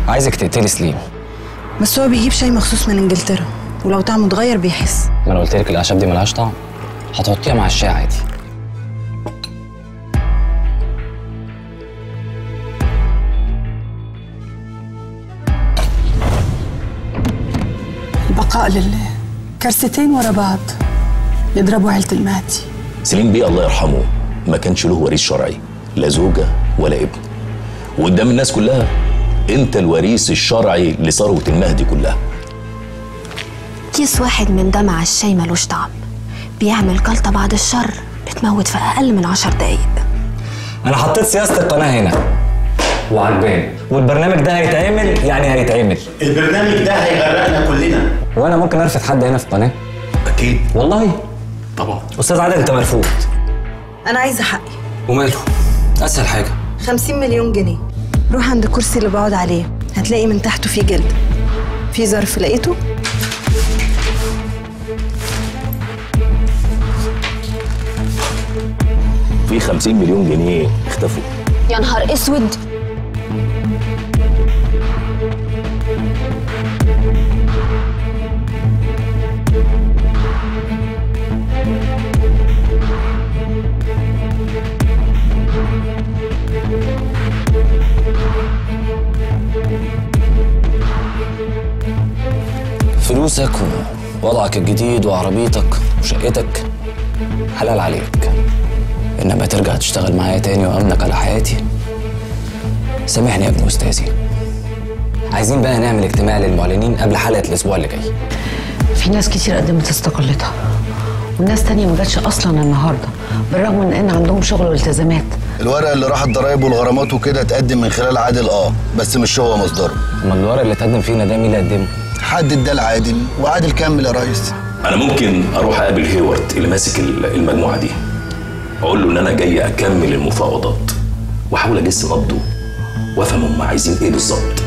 عايزك تقتلي سليم بس هو بيجيب شاي مخصوص من انجلترا ولو طعمه اتغير بيحس ما انا قلت لك الاعشاب دي ملهاش طعم هتحطيها مع الشاي عادي البقاء لله كرستين ورا بعض يضربوا عيلة المهدي سليم بيه الله يرحمه ما كانش له وريث شرعي لا زوجة ولا ابن وقدام الناس كلها انت الوريث الشرعي لثروة المهدي كلها كيس واحد من ده مع الشاي ملوش طعم بيعمل جلطة بعد الشر بتموت في أقل من عشر دقايق انا حطيت سياسه القناه هنا وعجباني والبرنامج ده هيتعمل يعني هيتعمل البرنامج ده هيغرقنا كلنا وانا ممكن ارفض حد هنا في القناه اكيد والله طبعا استاذ عادل انت مرفوض انا عايزه حقي وماله اسهل حاجه 50 مليون جنيه روح عند الكرسي اللي بقعد عليه هتلاقي من تحته فيه جلد في ظرف لقيته في 50 مليون جنيه اختفوا يا نهار اسود فلوسك ووضعك الجديد وعربيتك وشقتك حلال عليك انما ترجع تشتغل معايا تاني وامنك على حياتي سامحني يا ابن استاذي عايزين بقى نعمل اجتماع للمعلنين قبل حلقه الاسبوع اللي جاي في ناس كتير قدمت استقالتها وناس تانية ما جاتش اصلا النهارده بالرغم من ان عندهم شغل والتزامات الورق اللي راح الضرايب والغرامات وكده اتقدم من خلال عادل اه بس مش هو مصدره امال الورق اللي اتقدم فينا ده مين اللي قدمه حد اداه لعادل وعادل كمل يا ريس انا ممكن اروح اقابل هيورد اللي ماسك ال- المجموعة دي اقول له ان انا جاي اكمل المفاوضات واحاول اجس نبضه وافهم هم عايزين ايه بالظبط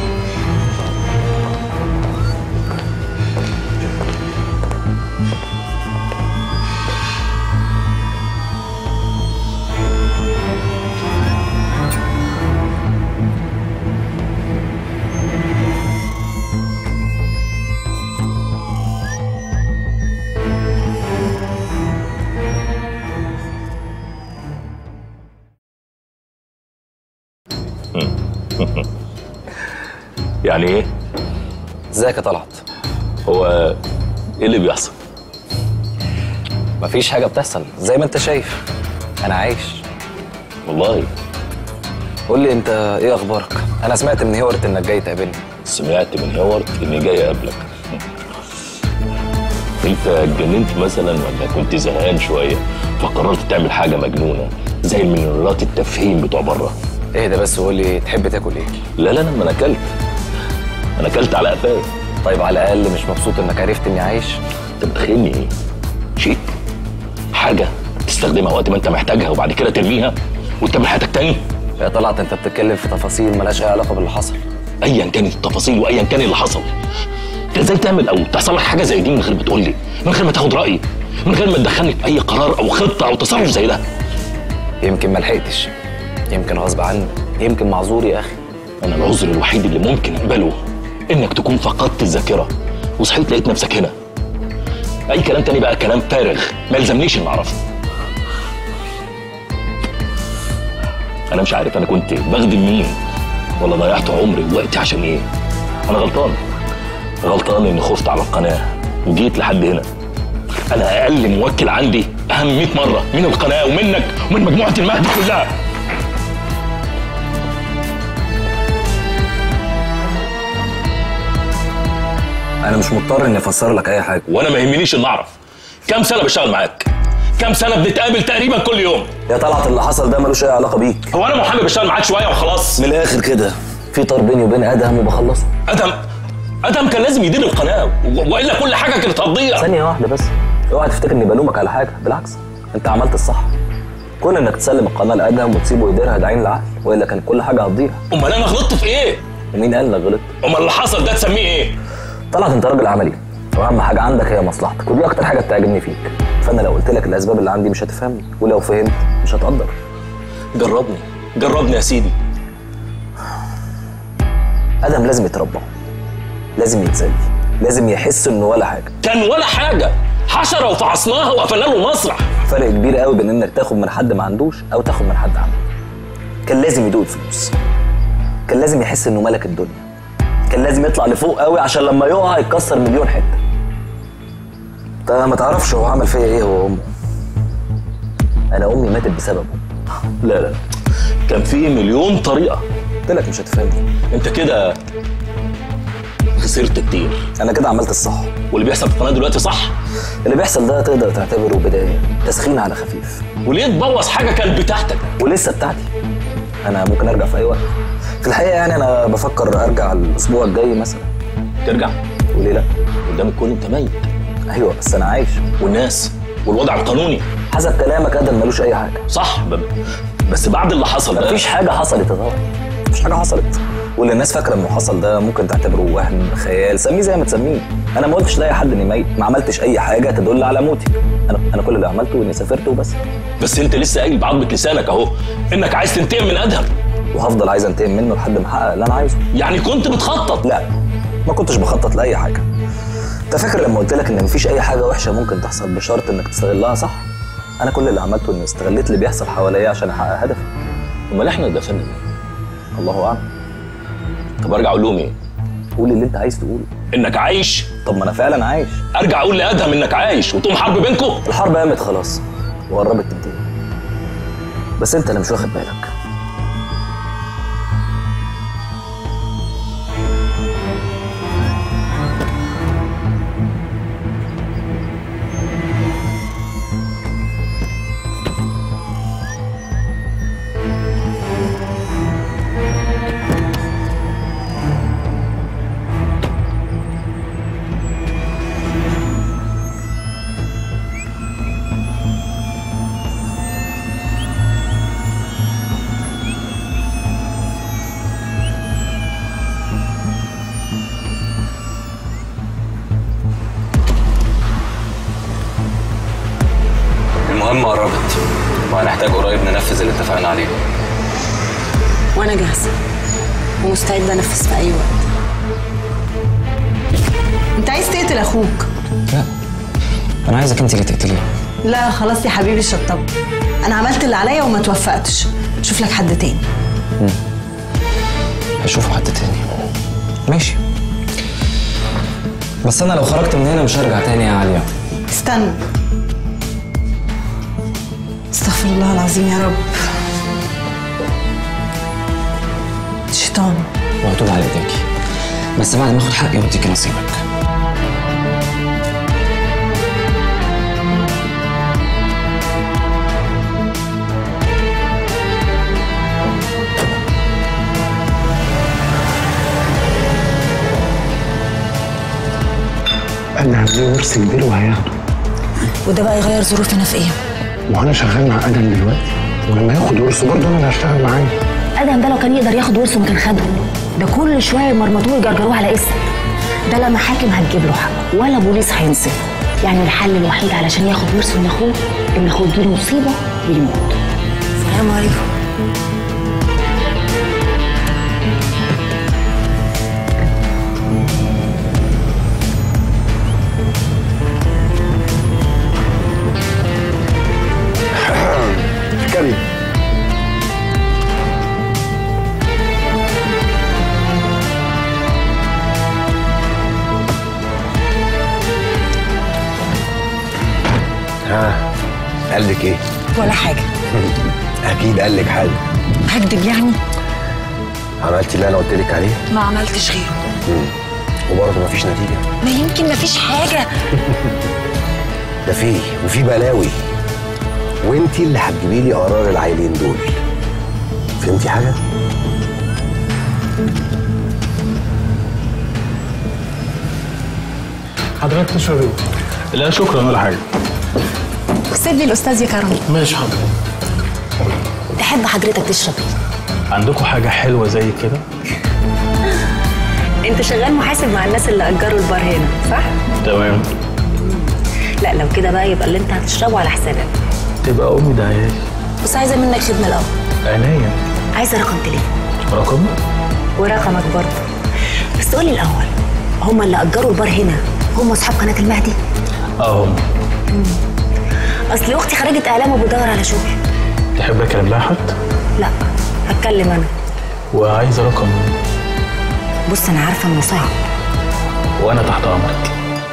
يعني ايه ازيك يا طلعت هو ايه اللي بيحصل مفيش حاجه بتحصل زي ما انت شايف انا عايش والله قول لي انت ايه اخبارك انا سمعت من هيورت انك جاي تقابلني سمعت من هيورد اني جاي اقابلك انت اتجننت مثلا ولا كنت زهقان شويه فقررت تعمل حاجه مجنونه زي المينرالات التفهيم بتوع بره ايه ده بس وقول لي تحب تاكل ايه لا لا لا ما انا اكلت انا اكلت على قفايا طيب على الاقل مش مبسوط انك عرفت اني عايش انت متخيلني ايه شيء حاجه تستخدمها وقت ما انت محتاجها وبعد كده ترميها وتكمل حياتك تاني يا طلعت انت بتتكلم في تفاصيل ملهاش اي علاقه باللي حصل ايا كانت التفاصيل وايا كان اللي حصل انت ازاي تعمل او تحصل لك حاجه زي دي من غير ما تقول لي من غير ما تاخد رايي من غير ما تدخلني في اي قرار او خطه او تصرف زي ده يمكن ما لحقتش يمكن غصب عني يمكن معذور يا اخي انا العذر الوحيد اللي ممكن اقبله انك تكون فقدت الذاكره وصحيت لقيت نفسك هنا اي كلام تاني بقى كلام فارغ ما يلزمنيش ان اعرفه انا مش عارف انا كنت بخدم مين ولا ضيعت عمري ووقتي عشان ايه انا غلطان غلطان اني خفت على القناه وجيت لحد هنا انا اقل موكل عندي اهم 100 مره من القناه ومنك ومن مجموعه المهدي كلها انا مش مضطر اني افسر لك اي حاجه وانا ما يهمنيش ان اعرف كام سنه بشتغل معاك كام سنه بنتقابل تقريبا كل يوم يا طلعت اللي حصل ده ملوش اي علاقه بيك هو انا محمد بشتغل معاك شويه وخلاص من الاخر كده في طار بيني وبين ادهم وبخلصه ادم ادم كان لازم يدير القناه و- والا كل حاجه كانت هتضيع ثانيه واحده بس اوعى تفتكر اني بلومك على حاجه بالعكس انت عملت الصح كون انك تسلم القناه لادهم وتسيبه يديرها ده عين العقل والا كانت كل حاجه هتضيع امال انا غلطت في ايه ومين قال انك غلطت امال اللي حصل ده تسميه ايه طلعت انت راجل عملي واهم حاجه عندك هي مصلحتك ودي اكتر حاجه بتعجبني فيك فانا لو قلت لك الاسباب اللي عندي مش هتفهمني ولو فهمت مش هتقدر جربني جربني يا سيدي ادهم لازم يتربى لازم يتسلي لازم يحس انه ولا حاجه كان ولا حاجه حشره وفعصناها وقفلنا له مسرح فرق كبير قوي بين انك تاخد من حد ما عندوش او تاخد من حد عنده كان لازم يدوق الفلوس كان لازم يحس انه ملك الدنيا كان لازم يطلع لفوق قوي عشان لما يقع يتكسر مليون حته انت ما تعرفش هو عمل فيا ايه هو وامه انا امي ماتت بسببه لا لا كان في مليون طريقه قلت لك مش هتفهمني انت كده خسرت كتير انا كده عملت الصح واللي بيحصل في القناه دلوقتي صح اللي بيحصل ده تقدر تعتبره بدايه تسخين على خفيف وليه تبوظ حاجه كانت بتاعتك ولسه بتاعتي انا ممكن ارجع في اي وقت في الحقيقه يعني انا بفكر ارجع الاسبوع الجاي مثلا ترجع وليه لا قدام الكل انت ميت ايوه بس انا عايش والناس والوضع القانوني حسب كلامك ادم ملوش اي حاجه صح ب- بس بعد اللي حصل ده مفيش حاجه حصلت يا طارق مفيش حاجه حصلت واللي الناس فاكره انه حصل ده ممكن تعتبره وهم خيال سميه زي ما تسميه انا ما قلتش لاي حد اني ميت ما عملتش اي حاجه تدل على موتي انا انا كل اللي عملته اني سافرت وبس بس انت لسه قايل بعضمه لسانك اهو انك عايز تنتقم من ادهم وهفضل عايز انتقم منه لحد ما احقق اللي انا عايزه يعني كنت بتخطط لا ما كنتش بخطط لاي حاجه انت فاكر لما قلت لك ان مفيش اي حاجه وحشه ممكن تحصل بشرط انك تستغلها صح انا كل اللي عملته اني استغليت اللي بيحصل حواليا عشان احقق هدفي امال احنا دفنا ليه؟ الله اعلم طب ارجع اقول لهم ايه؟ قول اللي انت عايز تقوله انك عايش طب ما انا فعلا عايش ارجع اقول لادهم انك عايش وتقوم حرب بينكم الحرب قامت خلاص وقربت تنتهي بس انت اللي مش واخد بالك المهمة قربت وهنحتاج قريب ننفذ اللي اتفقنا عليه وانا جاهزه ومستعده انفذ في اي وقت انت عايز تقتل اخوك لا انا عايزك انت اللي تقتليه لا خلاص يا حبيبي شطب انا عملت اللي عليا وما توفقتش شوف لك حد تاني هشوفه حد تاني ماشي بس انا لو خرجت من هنا مش هرجع تاني يا عليا استنى استغفر الله العظيم يا رب شيطان وهتوب على ايديكي بس بعد ما اخد حقي واديكي نصيبك انا عاملين ورث كبير وهياخده وده بقى يغير ظروفنا في ايه وانا شغال مع ادم دلوقتي ولما ياخد ورثه برضه انا اللي هشتغل معاه ادم ده لو كان يقدر ياخد ورثه ما كان خده ده كل شويه مرمطوه يجرجروه على اسم ده لا محاكم هتجيب له حقه ولا بوليس هينصفه يعني الحل الوحيد علشان ياخد ورثه من اخوه ان اخوه تجيله مصيبه ويموت السلام عليكم كريم ها قال لك ايه؟ ولا حاجه اكيد قال لك حاجه هكدب يعني عملتي اللي انا قلت لك عليه ما عملتش غيره مم. وبرضه مفيش نتيجه ما يمكن مفيش حاجه ده فيه وفي بلاوي وانتي اللي هتجيبي لي قرار العيلين دول فهمتي حاجه؟ حضرتك تشرب ايه؟ لا شكرا ولا حاجه سيب لي الاستاذ يا كرم ماشي حاضر تحب حضرتك تشرب ايه عندكم حاجه حلوه زي كده؟ انت شغال محاسب مع الناس اللي اجروا البار هنا صح تمام لا لو كده بقى يبقى اللي انت هتشربه على حسابك تبقى امي ده عيال بس عايزه منك خدمه الاول عينيا عايزه رقم تليفون رقم ورقمك برضه بس قولي الاول هما اللي اجروا البار هنا هما اصحاب قناه المهدي اه هم اصل اختي خريجه اعلام وبتدور على شغل تحب اكلم لها حد لا هتكلم انا وعايزه رقم بص انا عارفه انه صعب وانا تحت امرك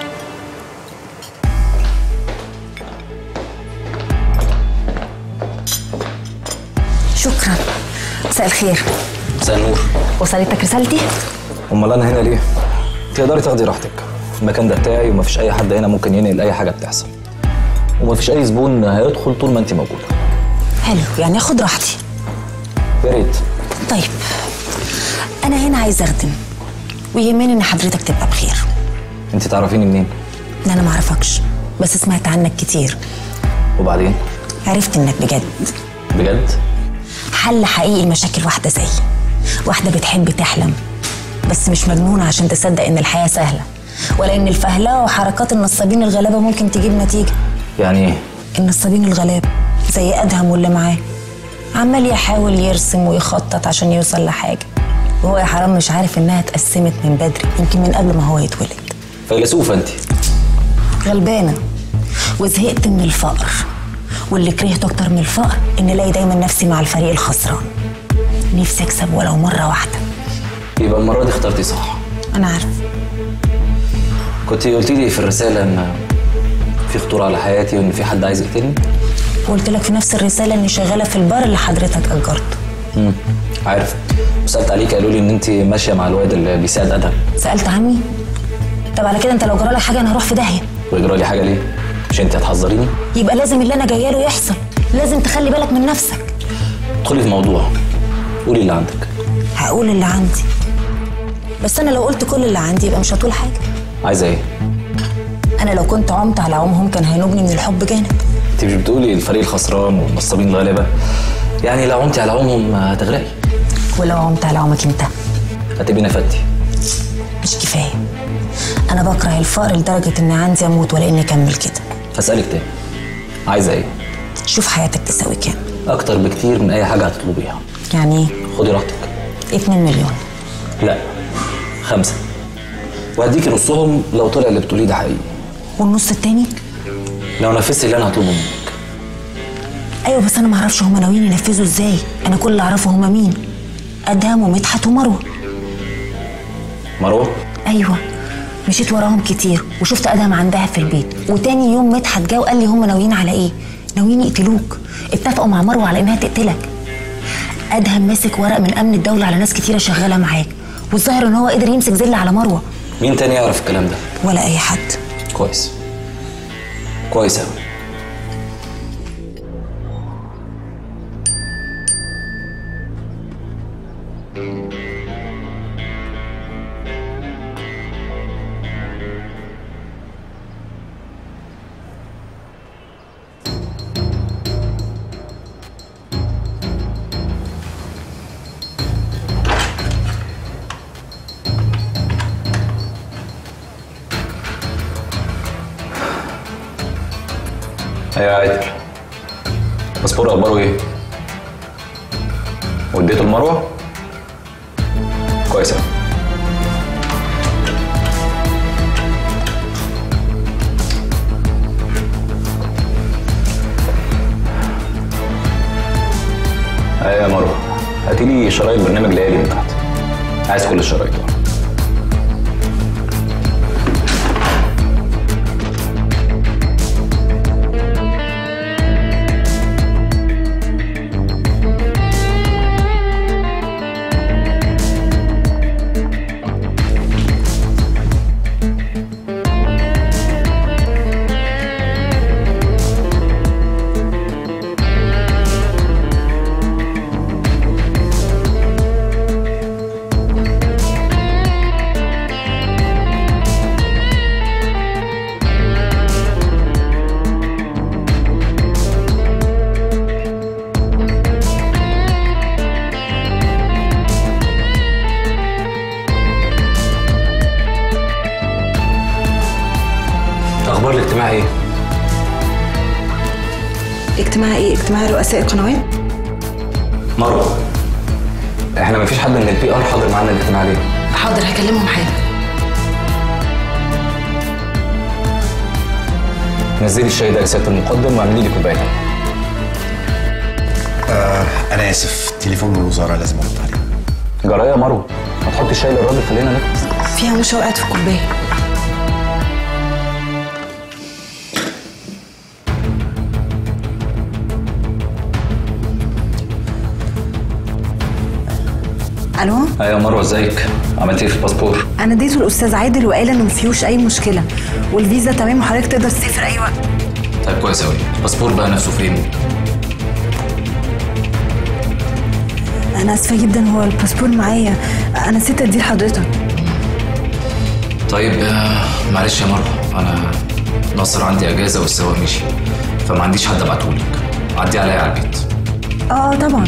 شكرا مساء الخير مساء النور وصلتك رسالتي امال انا هنا ليه تقدري تاخدي راحتك المكان ده بتاعي ومفيش اي حد هنا ممكن ينقل اي حاجه بتحصل ومفيش اي زبون هيدخل طول ما انت موجوده حلو يعني اخد راحتي يا ريت طيب انا هنا عايزه اخدم ويهمني ان حضرتك تبقى بخير انت تعرفيني منين لا انا معرفكش بس سمعت عنك كتير وبعدين عرفت انك بجد بجد حل حقيقي لمشاكل واحده زيي واحده بتحب تحلم بس مش مجنونه عشان تصدق ان الحياه سهله ولا ان الفهلة وحركات النصابين الغلابه ممكن تجيب نتيجه يعني ايه النصابين الغلابه زي ادهم واللي معاه عمال يحاول يرسم ويخطط عشان يوصل لحاجه وهو يا حرام مش عارف انها اتقسمت من بدري يمكن من قبل ما هو يتولد فيلسوفه انت غلبانه وزهقت من الفقر واللي كرهته اكتر من الفقر ان الاقي دايما نفسي مع الفريق الخسران نفسي اكسب ولو مره واحده يبقى المره دي اخترتي صح انا عارفه كنت قلتي لي في الرساله ان في خطوره على حياتي وان في حد عايز يقتلني وقلت لك في نفس الرساله اني شغاله في البار اللي حضرتك اجرته امم عارف وسالت عليك قالوا لي ان انت ماشيه مع الواد اللي بيساعد ادهم سالت عني طب على كده انت لو جرالك حاجه انا هروح في داهيه ويجرى لي حاجه ليه مش انت هتحذريني يبقى لازم اللي انا جايه له يحصل لازم تخلي بالك من نفسك ادخلي في موضوع قولي اللي عندك هقول اللي عندي بس انا لو قلت كل اللي عندي يبقى مش هتقول حاجه عايزه ايه انا لو كنت عمت على عمهم كان هينوبني من الحب جانب انت مش بتقولي الفريق الخسران والنصابين الغالبه يعني لو عمتي على عمهم هتغرقي ولو عمت على عمك انت هتبقي نفدتي مش كفايه انا بكره الفقر لدرجه ان عندي اموت ولا اني اكمل كده هسالك تاني عايزه ايه شوف حياتك تساوي كام اكتر بكتير من اي حاجه هتطلبيها يعني ايه خدي راحتك 2 مليون لا خمسة وهديكي نصهم لو طلع اللي بتقوليه ده حقيقي والنص التاني لو نفذتي اللي انا هطلبه منك ايوه بس انا ما اعرفش هما ناويين ينفذوا ازاي انا كل اللي اعرفه هما مين ادهم ومدحت ومروه مروه ايوه مشيت وراهم كتير وشفت ادهم عندها في البيت وتاني يوم مدحت جه وقال لي هم ناويين على ايه ناويين يقتلوك اتفقوا مع مروه على انها تقتلك ادهم ماسك ورق من امن الدوله على ناس كتيره شغاله معاك والظاهر ان هو قدر يمسك زل على مروه مين تاني يعرف الكلام ده ولا اي حد كويس كويس أوي ايوه عادل باسبور اخباره ايه؟ وديته المروه؟ كويس أوي. ايوه يا مروه هاتي لي شرايط برنامج ليالي من تحت عايز كل الشرايط اخبار الاجتماع ايه؟ اجتماع ايه اجتماع رؤساء القنوات مروه احنا مفيش حد من البي ار حاضر معانا الاجتماع ليه؟ حاضر هكلمهم حالا نزلي الشاي ده لسياده المقدم واعملي لي كوبايه تانية. آه انا اسف تليفون من الوزاره لازم ارد عليه جرايه يا مروه ما تحطي الشاي للراجل خلينا نخلص فيها مش وقعت في كوبايه الو ايوه يا مروه ازيك عملت ايه في الباسبور انا اديته الاستاذ عادل وقال انه مفيهوش اي مشكله والفيزا تمام وحضرتك تقدر تسافر اي وقت طيب كويس قوي الباسبور بقى نفسه فين انا اسفه جدا هو الباسبور معايا انا نسيت اديه لحضرتك طيب آه، معلش يا مروه انا ناصر عندي اجازه والسواق مشي فما عنديش حد ابعتهولك عدي عليا على البيت اه طبعا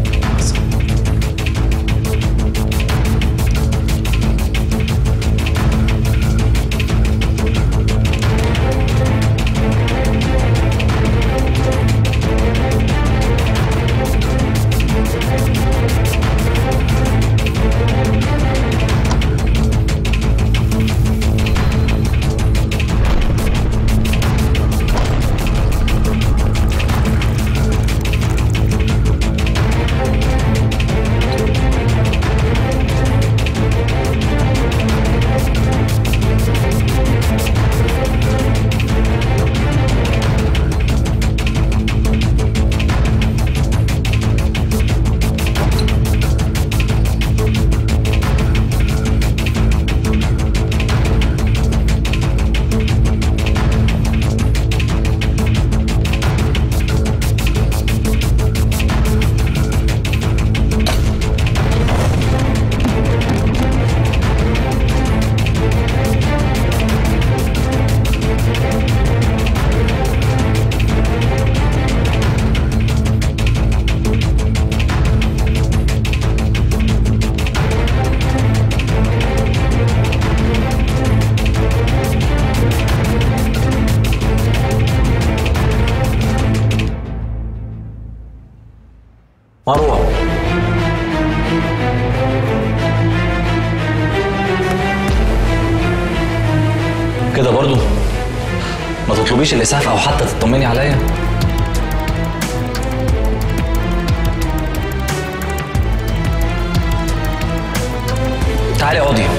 مروه كده برضو ما تطلبيش الاسعاف او حتى تطمني عليا تعالي اقعدي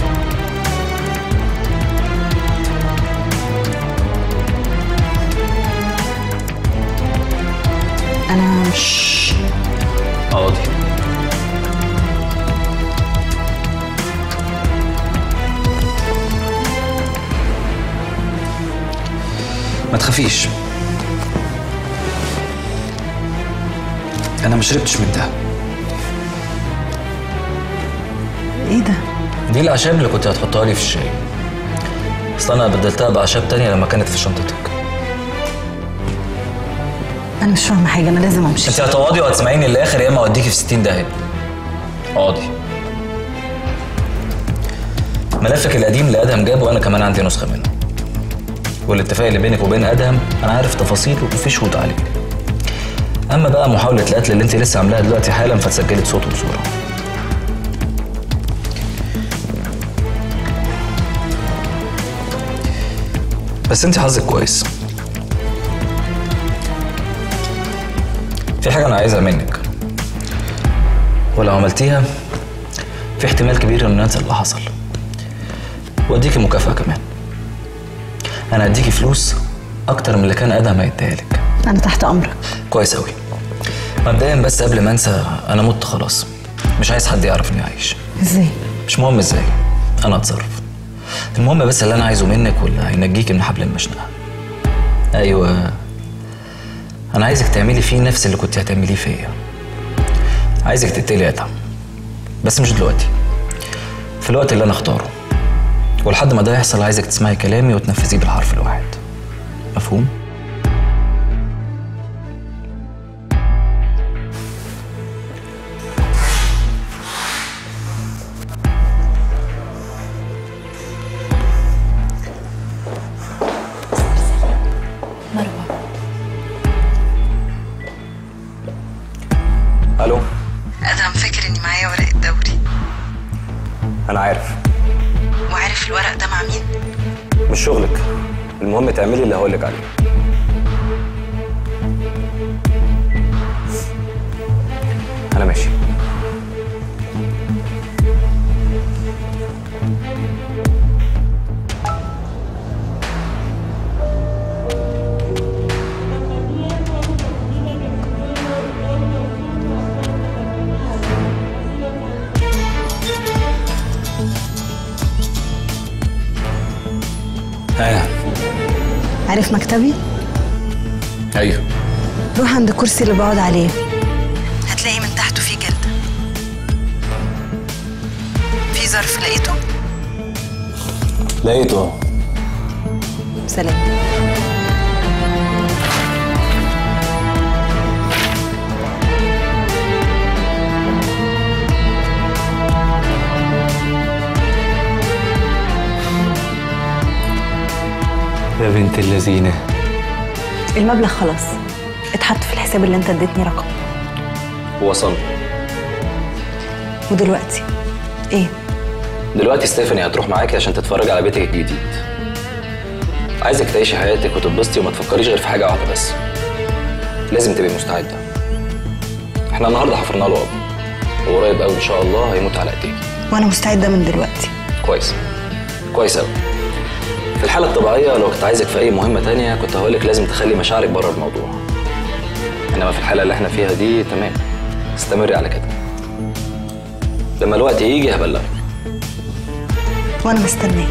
انا اقعدي ما تخافيش انا ما شربتش من ده ايه ده دي الاعشاب اللي كنت هتحطها لي في الشاي اصل انا بدلتها باعشاب تانية لما كانت في شنطتك انا مش فاهمه حاجه انا لازم امشي انت هتقعدي وهتسمعيني للاخر يا اما اوديكي في 60 داهيه اقعدي ملفك القديم اللي ادهم جابه انا كمان عندي نسخه منه والاتفاق اللي بينك وبين ادهم انا عارف تفاصيله وفي شهود عليه اما بقى محاوله القتل اللي انت لسه عاملاها دلوقتي حالا فاتسجلت صوت وصوره بس انت حظك كويس في حاجه انا عايزها منك ولو عملتيها في احتمال كبير انه ننسى اللي حصل واديكي مكافاه كمان انا هديكي فلوس اكتر من اللي كان ادهم هيديها لك انا تحت امرك كويس قوي مبدئيا بس قبل ما انسى انا مت خلاص مش عايز حد يعرف اني عايش ازاي مش مهم ازاي انا اتصرف المهم بس اللي انا عايزه منك واللي هينجيكي من حبل المشنقه ايوه انا عايزك تعملي فيه نفس اللي كنت هتعمليه فيا عايزك تقتلي ادهم بس مش دلوقتي في الوقت اللي انا اختاره ولحد ما ده يحصل عايزك تسمعي كلامي وتنفذيه بالحرف الواحد مفهوم مروه الو ادهم فاكر اني معايا ورق الدوري انا عارف عارف وعارف الورق ده مع مين مش شغلك المهم تعملي اللي هقولك عليه انا ماشي ها عارف مكتبي ايوه روح عند الكرسي اللي بقعد عليه هتلاقي من تحته فيه جلدة في ظرف لقيته لقيته اهو سلام يا بنت اللذينه المبلغ خلاص اتحط في الحساب اللي انت اديتني رقم وصل ودلوقتي ايه دلوقتي ستيفاني هتروح معاكي عشان تتفرج على بيتك الجديد عايزك تعيشي حياتك وتتبسطي وما تفكريش غير في حاجه واحده بس لازم تبقي مستعده احنا النهارده حفرنا له قبر وقريب قوي ان شاء الله هيموت على ايديكي وانا مستعدة من دلوقتي كويس كويس قوي في الحالة الطبيعية لو كنت عايزك في أي مهمة تانية كنت هقولك لازم تخلي مشاعرك بره الموضوع إنما في الحالة اللي احنا فيها دي تمام استمري على كده لما الوقت يجي هبلغك وانا مستنيه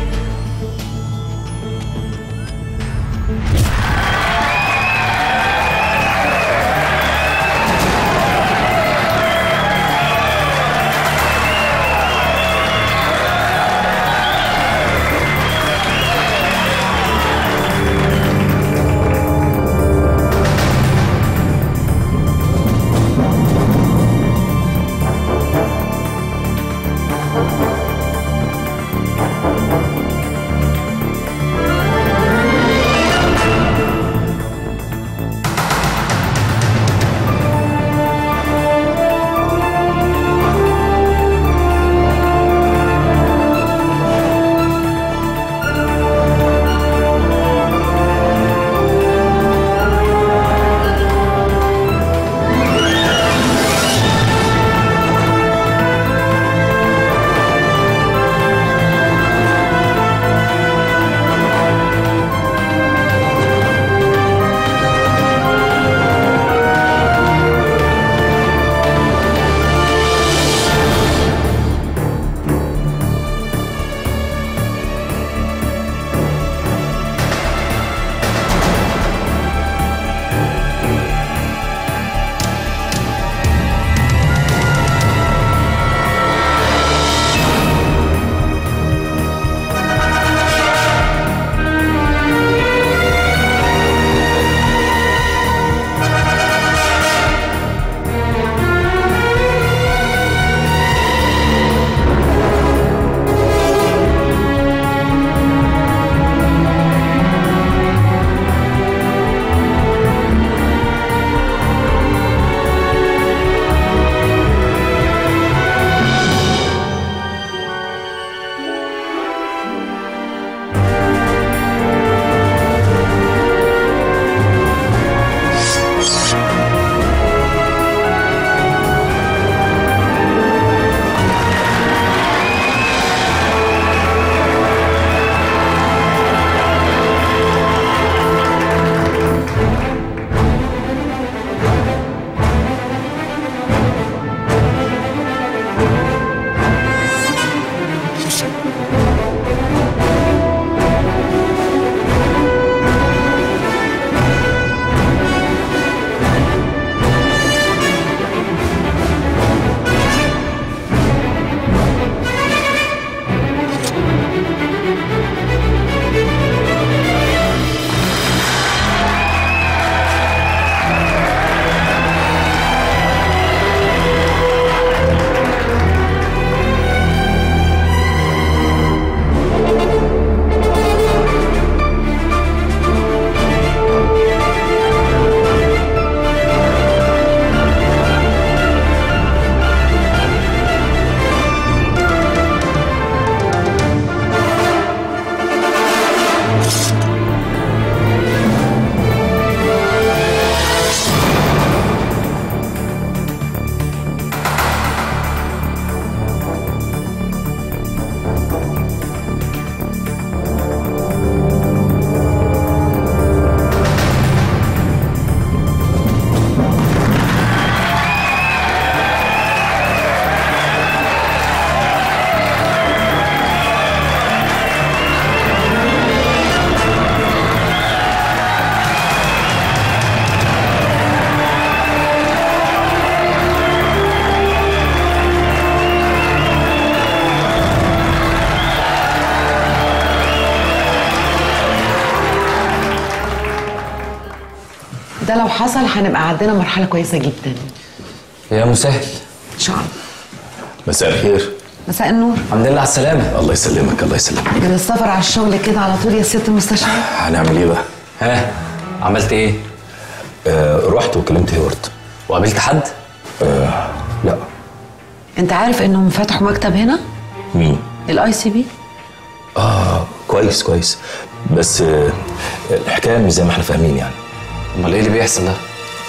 ده لو حصل هنبقى عدينا مرحله كويسه جدا يا مسهل ان شاء الله مساء الخير مساء النور الحمد لله على السلامه الله يسلمك الله يسلمك من السفر على الشغل كده على طول يا ست المستشار هنعمل ايه بقى؟ ها عملت ايه آه رحت وكلمت هيورت وقابلت حد آه لا انت عارف انهم فتحوا مكتب هنا مين؟ الاي سي بي اه كويس كويس بس آه الحكايه مش زي ما احنا فاهمين يعني امال ايه اللي بيحصل ده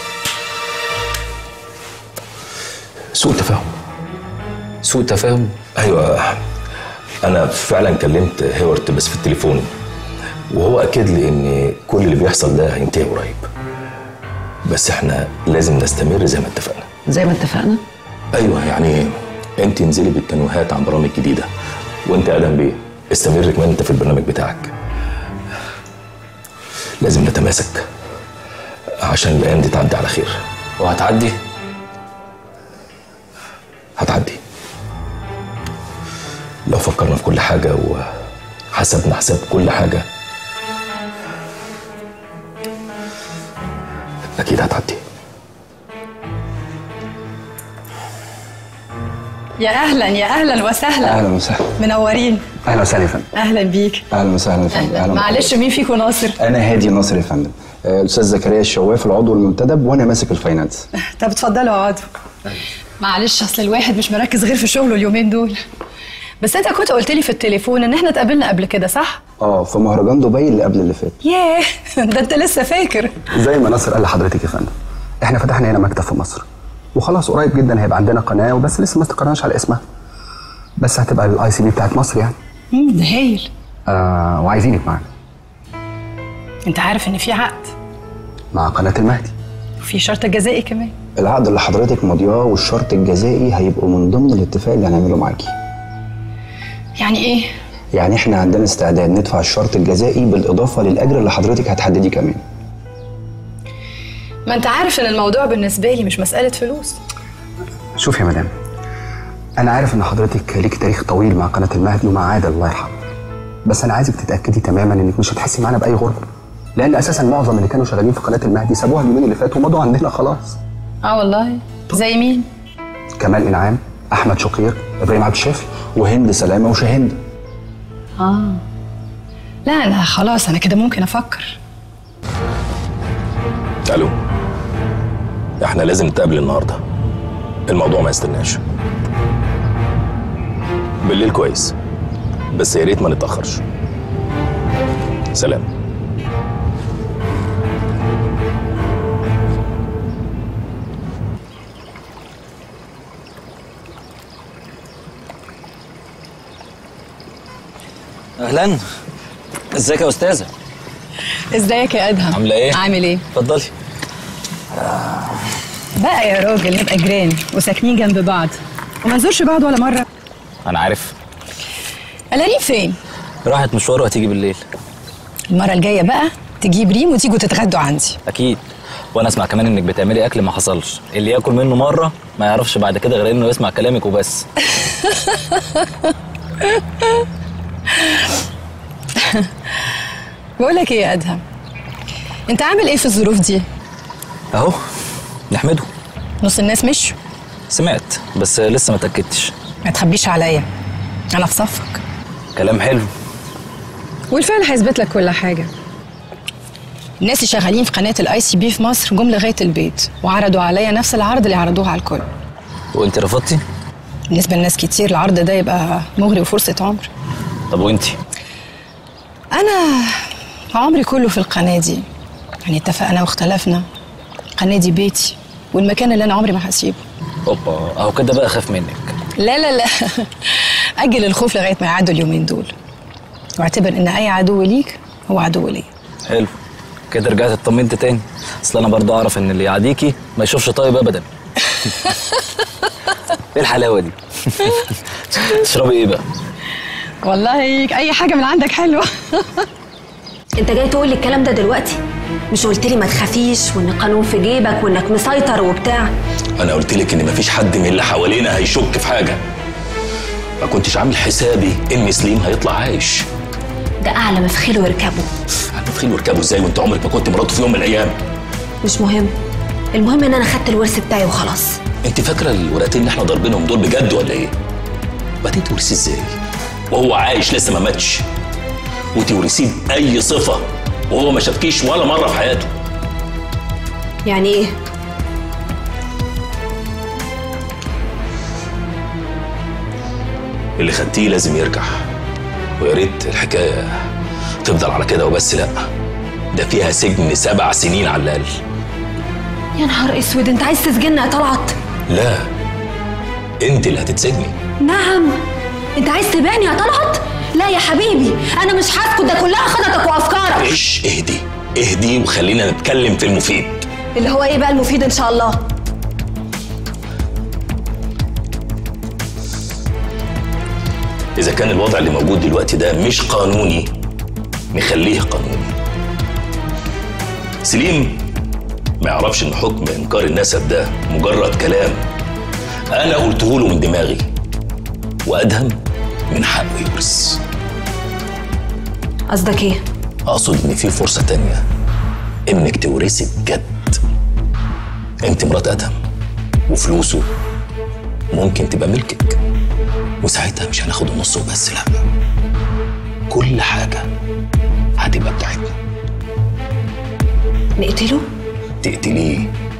سوء تفاهم سوء تفاهم ايوه انا فعلا كلمت هيورت بس في التليفون وهو اكد لي ان كل اللي بيحصل ده هينتهي قريب بس احنا لازم نستمر زي ما اتفقنا زي ما اتفقنا ايوه يعني انت انزلي بالتنويهات عن برامج جديده وانت يا ادم بيه استمر كمان انت في البرنامج بتاعك لازم نتماسك عشان الايام دي تعدي على خير وهتعدي هتعدي لو فكرنا في كل حاجه وحسبنا حساب كل حاجه اكيد هتعدي يا اهلا يا اهلا وسهلا اهلا وسهلا منورين اهلا وسهلا يا فندم اهلا بيك اهلا وسهلا يا فندم أهلا. معلش مين فيكم ناصر انا هادي ناصر يا فندم آه، الاستاذ زكريا الشواف العضو المنتدب وانا ماسك الفاينانس طب اتفضلوا اقعدوا معلش اصل الواحد مش مركز غير في شغله اليومين دول بس انت كنت قلت لي في التليفون ان احنا اتقابلنا قبل كده صح اه في مهرجان دبي اللي قبل اللي فات ياه ده انت لسه فاكر زي ما ناصر قال لحضرتك يا فندم احنا فتحنا هنا مكتب في مصر وخلاص قريب جدا هيبقى عندنا قناه وبس لسه ما استقرناش على اسمها بس هتبقى الاي سي بي بتاعت مصر يعني مم، ده هايل آه وعايزينك معانا انت عارف ان في عقد مع قناه المهدي وفي شرط جزائي كمان العقد اللي حضرتك ماضياه والشرط الجزائي هيبقوا من ضمن الاتفاق اللي هنعمله معاكي يعني ايه يعني احنا عندنا استعداد ندفع الشرط الجزائي بالاضافه للاجر اللي حضرتك هتحدديه كمان ما انت عارف ان الموضوع بالنسبه لي مش مساله فلوس شوف يا مدام انا عارف ان حضرتك ليك تاريخ طويل مع قناه المهدي ومع عادل الله يرحمه بس انا عايزك تتاكدي تماما انك مش هتحسي معانا باي غربه لان اساسا معظم اللي كانوا شغالين في قناه المهدي سابوها اليومين اللي فاتوا ومضوا عندنا خلاص اه والله زي مين كمال انعام احمد شقير ابراهيم عبد الشافي وهند سلامه وشاهند اه لا لا خلاص انا كده ممكن افكر الو احنا لازم نتقابل النهارده الموضوع ما يستناش بالليل كويس بس يا ريت ما نتاخرش سلام اهلا ازيك يا استاذه ازيك يا ادهم عامله ايه عامل ايه اتفضلي بقى يا راجل نبقى جيران وساكنين جنب بعض وما نزورش بعض ولا مره انا عارف قلالين فين راحت مشوار وهتيجي بالليل المره الجايه بقى تجيب ريم وتيجوا تتغدوا عندي اكيد وانا اسمع كمان انك بتعملي اكل ما حصلش اللي ياكل منه مره ما يعرفش بعد كده غير انه يسمع كلامك وبس بقول لك ايه يا ادهم انت عامل ايه في الظروف دي اهو نحمده نص الناس مشوا سمعت بس لسه ما اتاكدتش ما تخبيش عليا انا في صفك كلام حلو والفعل هيثبت لك كل حاجه الناس اللي شغالين في قناه الاي سي بي في مصر جم لغايه البيت وعرضوا عليا نفس العرض اللي عرضوه على الكل وانت رفضتي بالنسبه لناس كتير العرض ده يبقى مغري وفرصه عمر طب وانت انا عمري كله في القناه دي يعني اتفقنا واختلفنا القناه دي بيتي والمكان اللي انا عمري ما هسيبه اوبا اهو كده بقى اخاف منك لا لا لا اجل الخوف لغايه ما يعدوا اليومين دول واعتبر ان اي عدو ليك هو عدو ليا حلو كده رجعت اطمنت تاني اصل انا برضه اعرف ان اللي يعاديكي ما يشوفش طيب ابدا ايه الحلاوه دي تشربي ايه بقى والله اي حاجه من عندك حلوه انت جاي تقول لي الكلام ده دلوقتي مش قلت لي ما تخافيش وان القانون في جيبك وانك مسيطر وبتاع انا قلت لك ان مفيش حد من اللي حوالينا هيشك في حاجه ما كنتش عامل حسابي ان سليم هيطلع عايش ده اعلى مفخله يركبه انا بخيل واركبه ازاي وانت عمرك ما كنت مراته في يوم من الايام مش مهم المهم ان انا خدت الورث بتاعي وخلاص انت فاكره الورقتين اللي احنا ضاربينهم دول بجد ولا ايه؟ بعدين تورثيه ازاي؟ وهو عايش لسه ما ماتش وتورثيه باي صفه وهو ما شافكيش ولا مره في حياته يعني ايه اللي خدتيه لازم يرجع ويا ريت الحكايه تفضل على كده وبس لا ده فيها سجن سبع سنين على الاقل يا نهار اسود انت عايز تسجننا يا طلعت لا انت اللي هتتسجني نعم انت عايز تبيعني يا طلعت لا يا حبيبي انا مش هسكت ده كلها خططك وافكارك ايش اهدي اهدي وخلينا نتكلم في المفيد اللي هو ايه بقى المفيد ان شاء الله إذا كان الوضع اللي موجود دلوقتي ده مش قانوني نخليه قانوني سليم ما يعرفش إن حكم إنكار النسب ده مجرد كلام أنا قلته له من دماغي وأدهم من حقه يورث قصدك ايه أقصد إن في فرصة تانية إنك تورثي بجد أنت مرات أدهم وفلوسه ممكن تبقى ملكك وساعتها مش هناخد النص وبس لا كل حاجة هتبقى بتاعتنا نقتله تقتليه